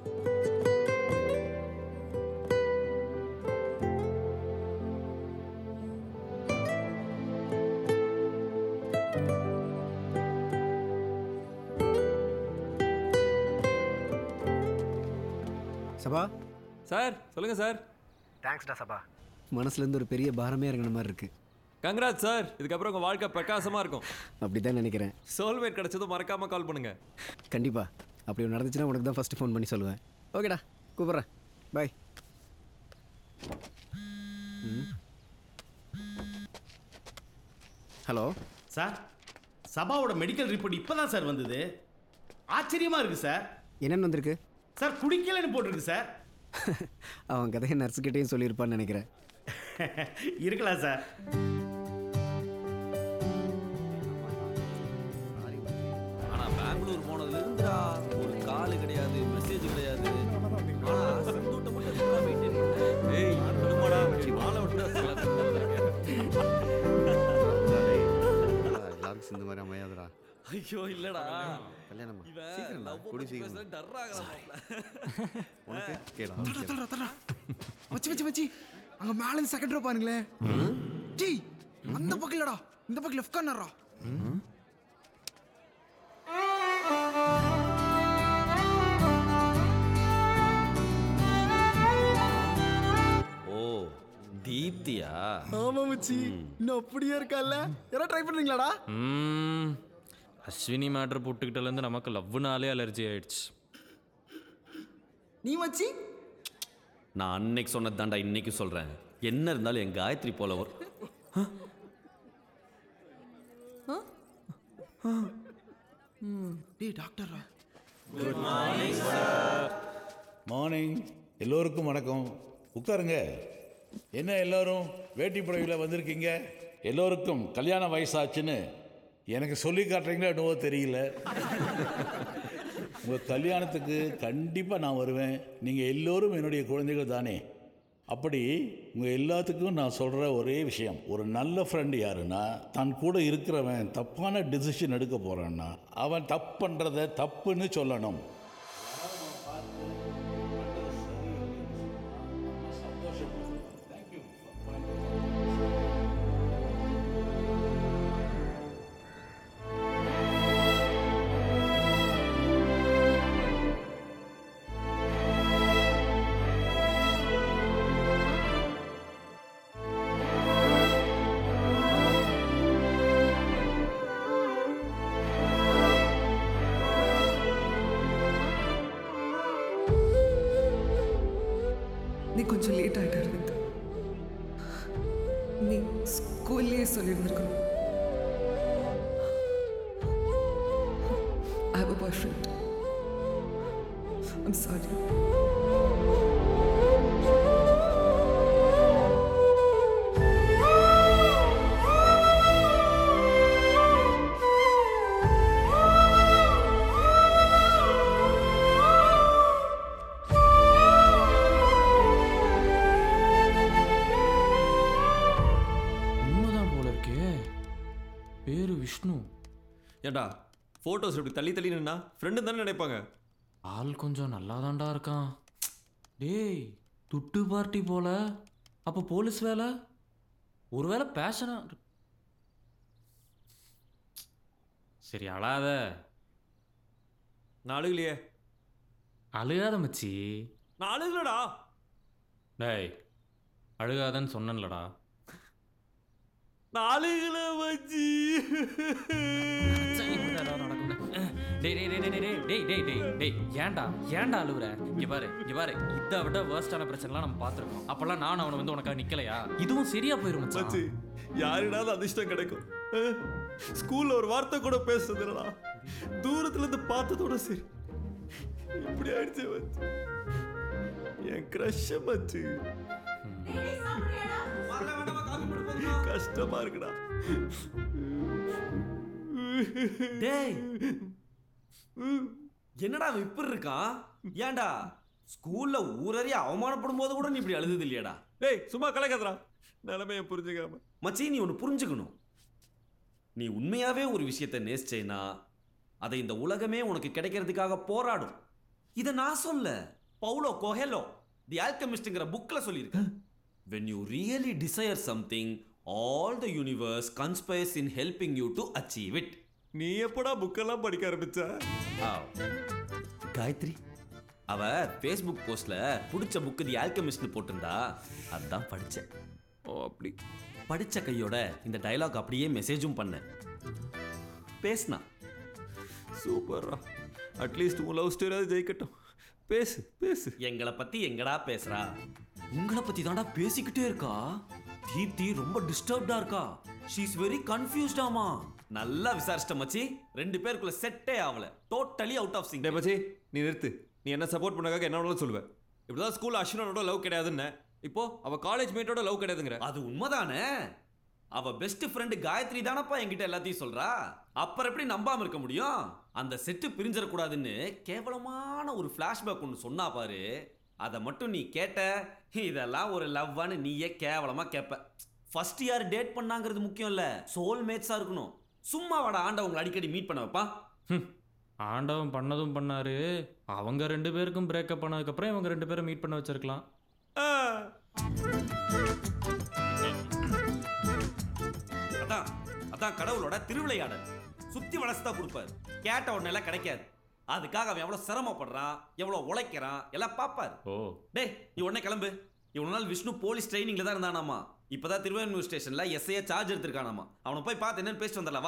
சபா sir சொல்லுங்க sir தேங்க்ஸ்டா சபா மனசுலேருந்து ஒரு பெரிய பாரமே இறங்கின மாதிரி இருக்கு கங்க்ராட் சார் இதுக்கப்புறம் உங்க வாழ்க்கை பிரகாசமா இருக்கும் அப்படி தான் நினைக்கிறேன் சோல்மேட் கிடைச்சதும் மறக்காம கால் பண்ணுங்க கண்டிப்பா அப்படி ஒன்று நடந்துச்சுன்னா உனக்கு தான் ஃபஸ்ட்டு ஃபோன் பண்ணி சொல்லுவேன் ஓகேடா கூப்பிட்றேன் பாய் ஹலோ சார் சபாவோட மெடிக்கல் ரிப்போர்ட் இப்போ தான் சார் வந்தது ஆச்சரியமா இருக்கு சார் என்னென்னு வந்திருக்கு சார் குடிக்கலன்னு போட்டிருக்கு சார் அவன் கதையை நர்ஸுக்கிட்டேயும் சொல்லியிருப்பான்னு நினைக்கிறேன் இருக்கலாம் சார் ஆனா பெங்களூர் போனதுல இருந்துடா ஒரு கால் கிடையாது மெசேஜ் கிடையாது ஆனா செந்தூட்டை மட்டும் எப்படிடா maintain பண்ண? ஏய், விடுமாடா, நீ வாழை விட்டுடா, சில சந்தர்ப்பம் இருக்கு. எல்லாருக்கும் சிந்து மாதிரி அமையாதுடா ஐயோ இல்லடா கல்யாணமா இவன் சீக்கிரம்டா love குடி பத்தி சீக்கிரம் பேசுறது டர்ரா ஆகுறான் உனக்கு கேடா மச்சி மச்சி மச்சி அங்க மேல இருந்து செகண்ட் ரோ பாருங்களேன் ஜி அந்த பக்கம் இல்லடா இந்த பக்கம் லெஃப்ட் கார்னர்ரா ஓ தீப்தியா ஆமா மச்சி இன்னும் அப்படியே இருக்கல்ல யாரா ட்ரை பண்றீங்களாடா ம், அஸ்வினி மேட்ரு போட்டுக்கிட்டலேருந்து நமக்கு லவ்னாலே அலர்ஜி ஆயிடுச்சு நீ மச்சி நான் அன்னைக்கு சொன்னது தான்டா இன்னைக்கு சொல்றேன் என்ன இருந்தாலும் என் காயத்ரி போல ஒரு டேய் டாக்டர்ரா மார்னிங் எல்லோருக்கும் வணக்கம் உட்காருங்க என்ன எல்லாரும் வேட்டி புடவையில் வந்திருக்கீங்க எல்லோருக்கும் கல்யாண வயசாச்சுன்னு எனக்கு சொல்லி காட்டுறீங்களோ என்னவோ தெரியல உங்கள் கல்யாணத்துக்கு கண்டிப்பாக நான் வருவேன் நீங்கள் எல்லோரும் என்னுடைய குழந்தைகள் தானே அப்படி உங்கள் எல்லாத்துக்கும் நான் சொல்கிற ஒரே விஷயம் ஒரு நல்ல ஃப்ரெண்டு யாருன்னா தன் கூட இருக்கிறவன் தப்பான டிசிஷன் எடுக்க போகிறான்னா அவன் தப்பு பண்ணுறத தப்புன்னு சொல்லணும் நீ கொஞ்சம் லேட் ஆகிட்ட அரவிந்த் நீ ஸ்கூல்லேயே சொல்லியிருந்திருக்கணும் I have a boyfriend I'm sorry உண்மைதான் போல இருக்கே பேரு விஷ்ணு ஏண்டா ஃபோட்டோஸ் இப்படி தள்ளி தள்ளி நின்னா ஃப்ரெண்டு தானே நினைப்பாங்க ஆள் கொஞ்சம் நல்லாதான்டா இருக்கான் டேய் துட்டு பார்ட்டி போல அப்போ போலீஸ் வேலை ஒருவேளை பேஷனா சரி அழாத நான் அழுகலையே அழுகாத மச்சி நான் அழுகலடா டேய் அழுகாதன்னு சொன்னேன்லடா நான் அழுகல மச்சி டேய் டேய் டேய் டேய் டேய் டேய் டேய் டேய் டேய் ஏன்டா ஏன்டா அழுவுற இங்க பாரு இங்க பாரு இதை விட வேர்ஸ்டான பிரச்சனைலாம் நம்ம பார்த்துருக்கோம் அப்பெல்லாம் நான் அவனை வந்து உனக்காக நிக்கலையா இதுவும் சரியா போயிரும் மச்சி மச்சான் யாருனாலும் அதிர்ஷ்டம் கிடைக்கும் அஹ், ஸ்கூல்ல ஒரு வார்த்தை கூட பேசுறது இல்லடா தூரத்துல இருந்து பார்த்ததோட சரி இப்படி ஆயிடுச்சு மச்சி என் கிரஷ மச்சி கஷ்டமா இருக்குடா டேய் என்னடா அவன் இப்படி இருக்கான் ஏன்டா ஸ்கூல்ல ஊரறிய அவமானப்படும் போது கூட நீ இப்படி அழுதது இல்லையாடா டேய் சும்மா கலக்காதடா நிலைமைய புரிஞ்சுக்காம மச்சி நீ ஒன்று புரிஞ்சுக்கணும் நீ உண்மையாவே ஒரு விஷயத்தை நேசிச்சேன்னா அதை இந்த உலகமே உனக்கு கிடைக்கிறதுக்காக போராடும் இதை நான் சொல்ல பவுலோ கோஹெலோ தி ஆல்கமிஸ்ட்ங்கிற புக்ல சொல்லியிருக்கு when you really desire something all the universe conspires in helping you to achieve it நீ எப்படா புக்கெல்லாம் படிக்க ஆரம்பிச்ச Wow. காயத்ரி அவ ஃபேஸ்புக் போஸ்ட்ல பிடிச்ச புக்கு தி ஆல்கமிஸ்ட்னு போட்டிருந்தா அதான் படிச்சேன் ஓ அப்படி படிச்ச கையோட இந்த டயலாக் அப்படியே மெசேஜும் பண்ணேன் பேசினா சூப்பர்ரா அட்லீஸ்ட் உன் லவ் ஸ்டோரியாவது ஜெயிக்கட்டும் பேசு பேசு எங்களை பத்தி எங்கடா பேசுறா உங்களை பத்தி தான்டா பேசிக்கிட்டே இருக்கா தீப்தி ரொம்ப டிஸ்டர்ப்டா இருக்கா ஷீ இஸ் வெரி கன்ஃபியூஸ்டாமா நல்லா விசாரிச்சிட்ட மச்சி ரெண்டு பேருக்குள்ள செட்டே ஆகல டோட்டலி அவுட் ஆஃப் சிங் டே மச்சி நீ நிறுத்து நீ என்ன சப்போர்ட் பண்ணக்காக என்ன வேணாலும் சொல்லுவேன் இப்படிதான் ஸ்கூல் அஸ்வினோட லவ் கிடையாதுன்னு இப்போ அவ காலேஜ் மேட்டோட லவ் கிடையாதுங்கிற அது உண்மைதானே அவ பெஸ்ட் ஃப்ரெண்டு காயத்ரி தானப்பா என்கிட்ட எல்லாத்தையும் சொல்றா அப்புறம் எப்படி நம்பாம இருக்க முடியும் அந்த செட்டு பிரிஞ்சிடக்கூடாதுன்னு கேவலமான ஒரு ஃப்ளாஷ்பேக் ஒன்று சொன்னா பாரு அதை மட்டும் நீ கேட்ட இதெல்லாம் ஒரு லவ்வான்னு நீயே கேவலமா கேட்ப ஃபர்ஸ்ட் யார் டேட் பண்ணாங்கிறது முக்கியம் இல்ல சோல் மேட்ஸா இருக்கணும் சும்மா வாடா ஆண்டவங்களை அடிக்கடி மீட் பண்ண வைப்பா ஹம். ஆண்டவன் பண்ணதும் பண்ணாரு அவங்க ரெண்டு பேருக்கும் பிரேக்கப் பண்ணதுக்கப்புறம் இவங்க ரெண்டு பேரும் மீட் பண்ண வச்சிருக்கலாம் அதான் அதான் கடவுளோட திருவிளையாடல் சுத்தி வளர்ச்சுதான் கொடுப்பாரு கேட்ட உடனே எல்லாம் கிடைக்காது அதுக்காக அவன் எவ்வளவு சிரமப்படுறான் எவ்வளவு உழைக்கிறான் எல்லாம் பார்ப்பாரு ஓ டேய் நீ உடனே கிளம்பு இவ்வளவு நாள் விஷ்ணு போலீஸ் ட்ரைனிங்ல தான் இருந்தானாமா இப்பதான் திருவண்ணூர் ஸ்டேஷன்ல எஸ்ஐயா சார்ஜ் எடுத்திருக்கானாமா அவனை போய் பார்த்து என்னன்னு பேசிட்டு வந்துடலாம் வா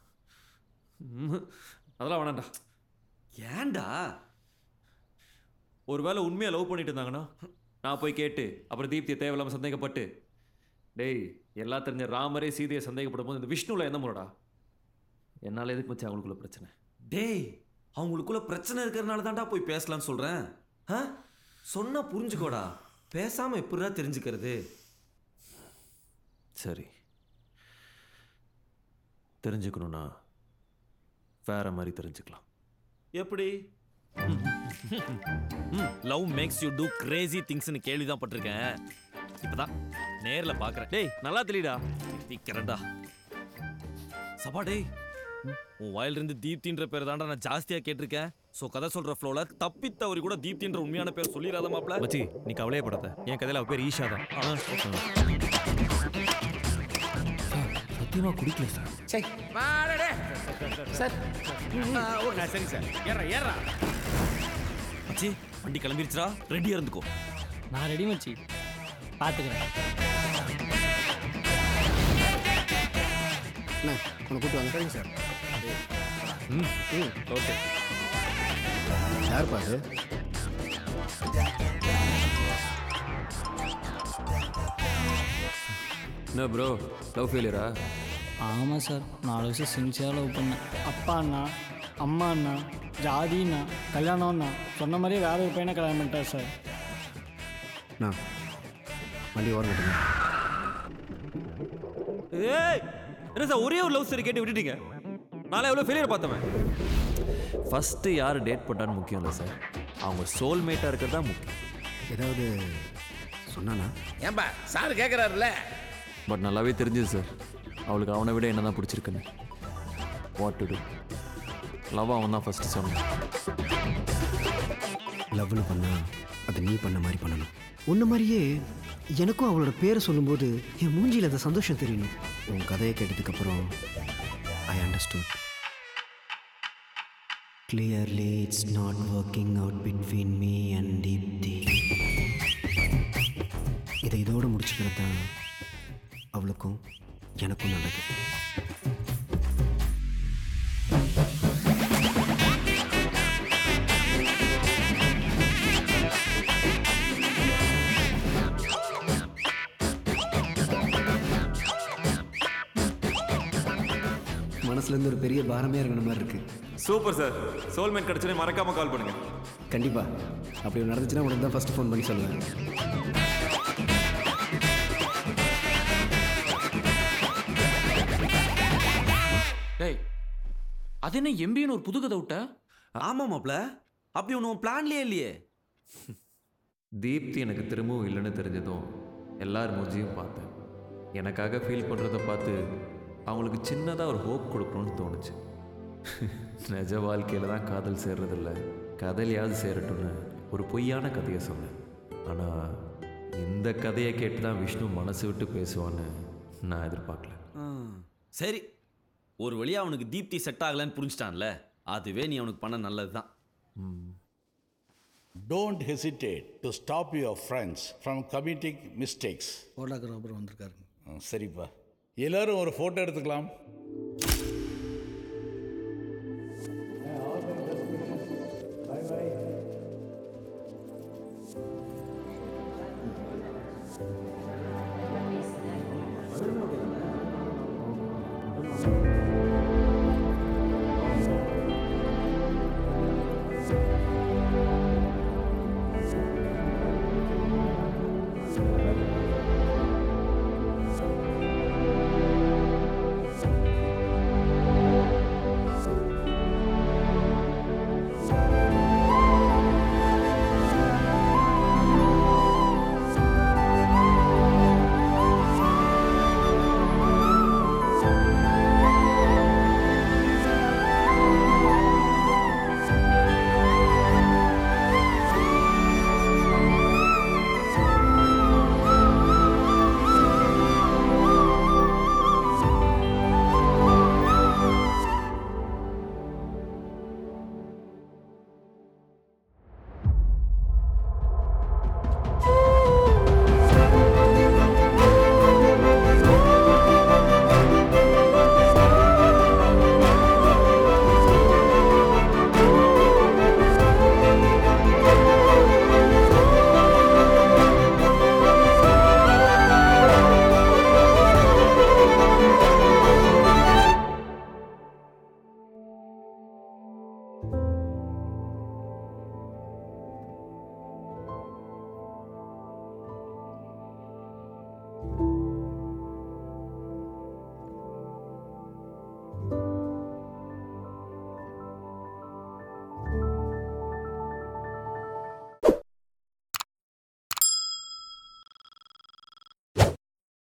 அதெல்லாம் வேணாம்டா ஏன்டா ஒருவேளை உண்மையா லவ் பண்ணிட்டு இருந்தாங்கன்னா நான் போய் கேட்டு அப்புறம் தீப்தியை தேவையில்லாம சந்தேகப்பட்டு டேய் எல்லாம் தெரிஞ்ச ராமரே சீதையை சந்தேகப்படும் போது இந்த விஷ்ணுல என்ன முறடா என்னால எதுக்கு மச்சான் அவங்களுக்குள்ள பிரச்சனை டேய் அவங்களுக்குள்ள பிரச்சனை இருக்கிறதுனால தான்டா போய் பேசலாம்னு சொல்றேன் ஆ? சொன்னா புரிஞ்சுக்கோடா பேசாம எப்படிடா தெரிஞ்சுக்கிறது சரி தெரிஞ்சுக்கணும்னா வேற மாதிரி தெரிஞ்சுக்கலாம் எப்படி love makes you do crazy திங்ஸ்னு கேள்வி தான் பட்டிருக்கேன் இப்பதான் நேர்ல பாக்குறேன் டேய் நல்லா தெளிடா திக்கிறேன்டா சபா டேய் உன் வாயிலிருந்து தீப்தின்ற பேர் தான்டா நான் ஜாஸ்தியா கேட்டிருக்கேன் ஸோ கதை சொல்ற ஃப்ளோல தப்பி தவறி கூட தீப்தின்ற உண்மையான பேர் சொல்லிடாத மாப்ள மச்சி நீ கவலையப்படாத என் கதையில அவ பேர் ஈஷா தான் சத்தியமா குடிக்கல சார் சரி சார் ஏறா ஏறா மச்சி வண்டி கிளம்பிருச்சுடா ரெடியா இருந்துக்கோ நான் ரெடி மச்சி பார்த்துக்கிறேன் அண்ணா உன்னை கூட்டு வாங்க சரிங்க சார் ஓகே யார் பாரு என்ன ப்ரோ லவ் ஃபெயிலியரா ஆமாம் சார் நாலு வருஷம் சின்சியராக லவ் பண்ணேன் அப்பா அண்ணா அம்மா அண்ணா ஜாதிண்ணா கல்யாணம்ண்ணா சொன்ன மாதிரியே வேற ஒரு பையனை கல்யாணம் பண்ணிட்டார் சார் அண்ணா வண்டி ஓரம் கட்டுங்க ஏய் என்ன சார் ஒரே ஒரு லவ் ஸ்டோரி கேட்டு விட்டுட்டீங்க நாளை எவ்வளோ ஃபெயிலியர் பார்த்தவன் ஃபஸ்ட்டு யார் டேட் பண்ணான்னு முக்கியம் இல்லை சார் அவங்க சோல்மேட்டாக இருக்கிறது தான் முக்கியம் ஏதாவது சொன்னானா ஏன்பா சார் கேட்குறாருல்ல பட் நல்லாவே தெரிஞ்சுது சார் அவளுக்கு அவனை விட என்ன தான் பிடிச்சிருக்குன்னு வாட் டு டூ லவ் அவன் தான் ஃபஸ்ட்டு சொன்னான் லவ்னு பண்ணா அது நீ பண்ண மாதிரி பண்ணணும் உன்ன மாதிரியே எனக்கும் அவளோட பேரை சொல்லும்போது என் மூஞ்சியில் அந்த சந்தோஷம் தெரியணும் உன் கதையை கேட்டதுக்கப்புறம் I understood clearly it's not working out between me and Deepti இதை இதோடு முடிச்சுக்கிறது தான் அவளுக்கும் எனக்கும் நல்லது மனசுலேருந்து ஒரு பெரிய பாரமே இறங்கின மாதிரி இருக்கு சூப்பர் சார் சோல்மேட் கிடச்சனே மறக்காமல் கால் பண்ணுங்கள் கண்டிப்பா அப்படி ஒண்ணு நடந்துச்சுன்னா உனக்கு தான் ஃபர்ஸ்ட் ஃபோன் பண்ணி சொல்லுவேன் டேய் அது என்ன எம்பின்னு ஒரு புது கதை விட்ட ஆமா மாப்ள அப்படி ஒன்று பிளான்லயே இல்லையே தீப்தி எனக்கு திரும்பவும் இல்லைன்னு தெரிஞ்சதும் எல்லார் மூஞ்சியும் பார்த்தேன் எனக்காக ஃபீல் பண்ணுறத பார்த்து அவங்களுக்கு சின்னதாக ஒரு ஹோப் கொடுக்கணும்னு தோணுச்சு நிஜ வாழ்க்கையில் தான் காதல் சேர்றதில்ல கதலையாவது சேரட்டும்னு ஒரு பொய்யான கதையை சொன்னேன் ஆனால் இந்த கதையை கேட்டு தான் விஷ்ணு மனசு விட்டு பேசுவான்னு நான் எதிர்பார்க்கல ஆ, சரி ஒரு வழியா அவனுக்கு தீப்தி செட் ஆகலைன்னு புரிஞ்சிட்டான்ல அதுவே நீ அவனுக்கு பண்ண நல்லது தான் don't hesitate to stop your friends from committing mistakes photographer அப்புறம் வந்திருக்காருங்க சரிப்பா எல்லாரும் ஒரு ஃபோட்டோ எடுத்துக்கலாம்